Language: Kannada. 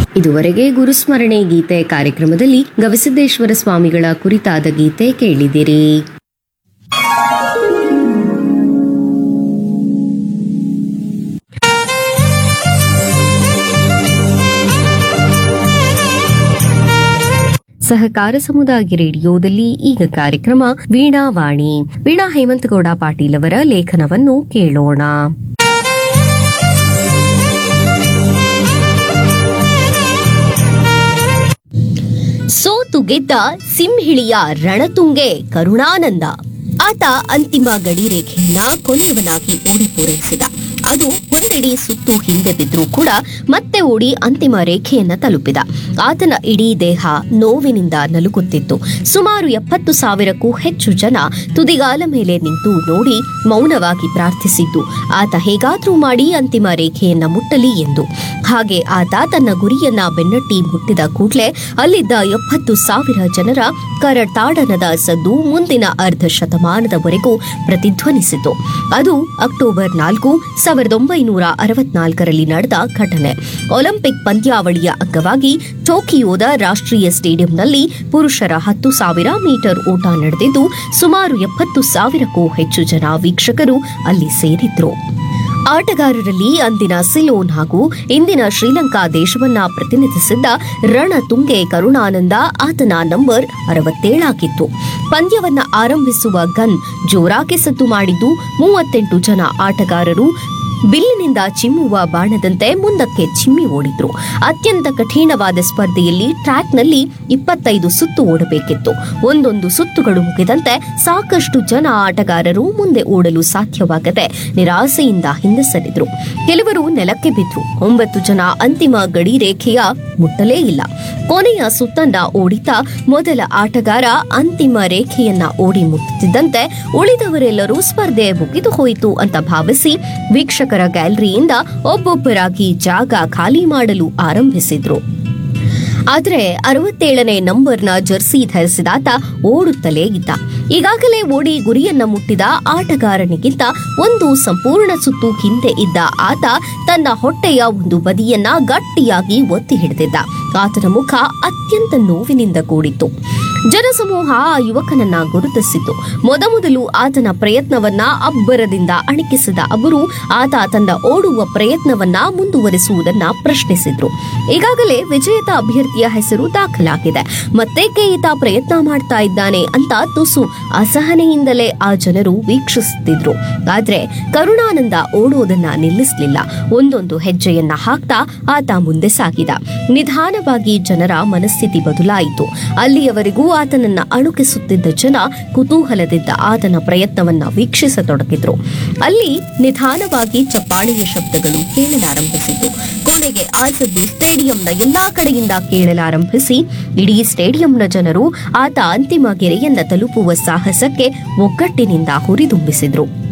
ಇದುವರೆಗೆ ಗುರುಸ್ಮರಣೆ ಗೀತೆ ಕಾರ್ಯಕ್ರಮದಲ್ಲಿ ಗವಿಸಿದ್ದೇಶ್ವರ ಸ್ವಾಮಿಗಳ ಕುರಿತಾದ ಗೀತೆ ಕೇಳಿದಿರಿ ಸಹಕಾರ ಸಮುದಾಯ ರೇಡಿಯೋದಲ್ಲಿ ಈಗ ಕಾರ್ಯಕ್ರಮ ವೀಣಾವಾಣಿ ವೀಣಾ ಹೇಮಂತಗೌಡ ಪಾಟೀಲ್ ಅವರ ಲೇಖನವನ್ನು ಕೇಳೋಣ ಸೋತು ಗೆದ್ದ ಸಿಂಹಿಳಿಯ ರಣತುಂಗೆ ಕರುಣಾನಂದ ಆತ ಅಂತಿಮ ಗಡಿ ರೇಖೆಯನ್ನ ಕೊನೆಯವನಾಗಿ ಓಡಿ ಪೂರೈಸಿದ ಅದು ಒಂದೆಡೆ ಸುತ್ತು ಹಿಂದೆ ಬಿದ್ರೂ ಕೂಡ ಮತ್ತೆ ಓಡಿ ಅಂತಿಮ ರೇಖೆಯನ್ನ ತಲುಪಿದ ಆತನ ಇಡೀ ದೇಹ ನೋವಿನಿಂದ ನಲುಗುತ್ತಿತ್ತು ಸುಮಾರು ಎಪ್ಪತ್ತು ಸಾವಿರಕ್ಕೂ ಹೆಚ್ಚು ಜನ ತುದಿಗಾಲ ಮೇಲೆ ನಿಂತು ನೋಡಿ ಮೌನವಾಗಿ ಪ್ರಾರ್ಥಿಸಿದ್ದು ಆತ ಹೇಗಾದ್ರೂ ಮಾಡಿ ಅಂತಿಮ ರೇಖೆಯನ್ನ ಮುಟ್ಟಲಿ ಎಂದು ಹಾಗೆ ಆತ ತನ್ನ ಗುರಿಯನ್ನ ಬೆನ್ನಟ್ಟಿ ಮುಟ್ಟಿದ ಕೂಡಲೇ ಅಲ್ಲಿದ್ದ ಎಪ್ಪತ್ತು ಸಾವಿರ ಜನರ ಕರತಾಡನದ ಸದ್ದು ಮುಂದಿನ ಅರ್ಧ ಶತಮಾನದವರೆಗೂ ಪ್ರತಿಧ್ವನಿಸಿತು ಅದು ಅಕ್ಟೋಬರ್ ನಾಲ್ಕು ಸಾವಿರದ ಒಂಬೈನೂರ ಅರವತ್ನಾಲ್ಕರಲ್ಲಿ ನಡೆದ ಘಟನೆ ಒಲಿಂಪಿಕ್ ಪಂದ್ಯಾವಳಿಯ ಅಂಗವಾಗಿ ಟೋಕಿಯೋದ ರಾಷ್ಟ್ರೀಯ ಸ್ಟೇಡಿಯಂನಲ್ಲಿ ಪುರುಷರ ಹತ್ತು ಸಾವಿರ ಮೀಟರ್ ಓಟ ನಡೆದಿದ್ದು ಸುಮಾರು ಎಪ್ಪತ್ತು ಸಾವಿರಕ್ಕೂ ಹೆಚ್ಚು ಜನ ವೀಕ್ಷಕರು ಅಲ್ಲಿ ಸೇರಿದ್ರು ಆಟಗಾರರಲ್ಲಿ ಅಂದಿನ ಸಿಲೋನ್ ಹಾಗೂ ಇಂದಿನ ಶ್ರೀಲಂಕಾ ದೇಶವನ್ನ ಪ್ರತಿನಿಧಿಸಿದ್ದ ರಣತುಂಗೆ ಕರುಣಾನಂದ ಆತನ ನಂಬರ್ ಅರವತ್ತೇಳಾಗಿತ್ತು ಪಂದ್ಯವನ್ನ ಆರಂಭಿಸುವ ಗನ್ ಜೋರಾಗಿ ಸದ್ದು ಮಾಡಿದ್ದು ಮೂವತ್ತೆಂಟು ಜನ ಆಟಗಾರರು ಬಿಲ್ಲಿನಿಂದ ಚಿಮ್ಮುವ ಬಾಣದಂತೆ ಮುಂದಕ್ಕೆ ಚಿಮ್ಮಿ ಓಡಿದ್ರು ಅತ್ಯಂತ ಕಠಿಣವಾದ ಸ್ಪರ್ಧೆಯಲ್ಲಿ ಟ್ರ್ಯಾಕ್ನಲ್ಲಿ ಇಪ್ಪತ್ತೈದು ಸುತ್ತು ಓಡಬೇಕಿತ್ತು ಒಂದೊಂದು ಸುತ್ತುಗಳು ಮುಗಿದಂತೆ ಸಾಕಷ್ಟು ಜನ ಆಟಗಾರರು ಮುಂದೆ ಓಡಲು ಸಾಧ್ಯವಾಗದೆ ನಿರಾಸೆಯಿಂದ ಹಿಂದೆ ಸರಿದ್ರು ಕೆಲವರು ನೆಲಕ್ಕೆ ಬಿದ್ರು ಒಂಬತ್ತು ಜನ ಅಂತಿಮ ಗಡಿ ರೇಖೆಯ ಮುಟ್ಟಲೇ ಇಲ್ಲ ಕೊನೆಯ ಸುತ್ತನ್ನ ಓಡಿತಾ ಮೊದಲ ಆಟಗಾರ ಅಂತಿಮ ರೇಖೆಯನ್ನ ಓಡಿ ಮುಟ್ಟುತ್ತಿದ್ದಂತೆ ಉಳಿದವರೆಲ್ಲರೂ ಸ್ಪರ್ಧೆ ಮುಗಿದು ಹೋಯಿತು ಅಂತ ಭಾವಿಸಿ ವೀಕ್ಷಕರ ಗ್ಯಾಲರಿಯಿಂದ ಒಬ್ಬೊಬ್ಬರಾಗಿ ಜಾಗ ಖಾಲಿ ಮಾಡಲು ಆರಂಭಿಸಿದ್ರು ಆದ್ರೆ ಅರವತ್ತೇಳನೇ ನಂಬರ್ನ ಜರ್ಸಿ ಧರಿಸಿದಾತ ಓಡುತ್ತಲೇ ಇದ್ದ ಈಗಾಗಲೇ ಓಡಿ ಗುರಿಯನ್ನ ಮುಟ್ಟಿದ ಆಟಗಾರನಿಗಿಂತ ಒಂದು ಸಂಪೂರ್ಣ ಸುತ್ತು ಹಿಂದೆ ಇದ್ದ ಆತ ತನ್ನ ಹೊಟ್ಟೆಯ ಒಂದು ಬದಿಯನ್ನ ಗಟ್ಟಿಯಾಗಿ ಒತ್ತಿ ಹಿಡಿದಿದ್ದ ಆತನ ಮುಖ ಅತ್ಯಂತ ನೋವಿನಿಂದ ಕೂಡಿತ್ತು ಜನಸಮೂಹ ಆ ಯುವಕನನ್ನ ಗುರುತಿಸಿತು ಮೊದಮೊದಲು ಆತನ ಪ್ರಯತ್ನವನ್ನ ಅಬ್ಬರದಿಂದ ಅಣಕಿಸಿದ ಅವರು ಆತ ತನ್ನ ಓಡುವ ಪ್ರಯತ್ನವನ್ನ ಮುಂದುವರಿಸುವುದನ್ನ ಪ್ರಶ್ನಿಸಿದ್ರು ಈಗಾಗಲೇ ವಿಜೇತ ಅಭ್ಯರ್ಥಿಯ ಹೆಸರು ದಾಖಲಾಗಿದೆ ಮತ್ತೇಕೆ ಈತ ಪ್ರಯತ್ನ ಮಾಡ್ತಾ ಇದ್ದಾನೆ ಅಂತ ತುಸು ಅಸಹನೆಯಿಂದಲೇ ಆ ಜನರು ವೀಕ್ಷಿಸುತ್ತಿದ್ರು ಆದ್ರೆ ಕರುಣಾನಂದ ಓಡುವುದನ್ನ ನಿಲ್ಲಿಸಲಿಲ್ಲ ಒಂದೊಂದು ಹೆಜ್ಜೆಯನ್ನ ಹಾಕ್ತಾ ಆತ ಮುಂದೆ ಸಾಗಿದ ನಿಧಾನವಾಗಿ ಜನರ ಮನಸ್ಥಿತಿ ಬದಲಾಯಿತು ಅಲ್ಲಿಯವರೆಗೂ ಆತನನ್ನ ಅಣುಕಿಸುತ್ತಿದ್ದ ಜನ ಕುತೂಹಲದಿಂದ ಆತನ ಪ್ರಯತ್ನವನ್ನ ವೀಕ್ಷಿಸತೊಡಗಿದ್ರು ಅಲ್ಲಿ ನಿಧಾನವಾಗಿ ಚಪ್ಪಾಳೆಯ ಶಬ್ದಗಳು ಕೇಳಲಾರಂಭಿಸಿತು ಕೊನೆಗೆ ಆ ಸದ್ದು ಸ್ಟೇಡಿಯಂನ ಎಲ್ಲಾ ಕಡೆಯಿಂದ ಕೇಳಲಾರಂಭಿಸಿ ಇಡೀ ಸ್ಟೇಡಿಯಂನ ಜನರು ಆತ ಅಂತಿಮ ಗೆರೆಯನ್ನ ತಲುಪುವ ಸಾಹಸಕ್ಕೆ ಒಗ್ಗಟ್ಟಿನಿಂದ ಹುರಿದುಂಬಿಸಿದ್ರು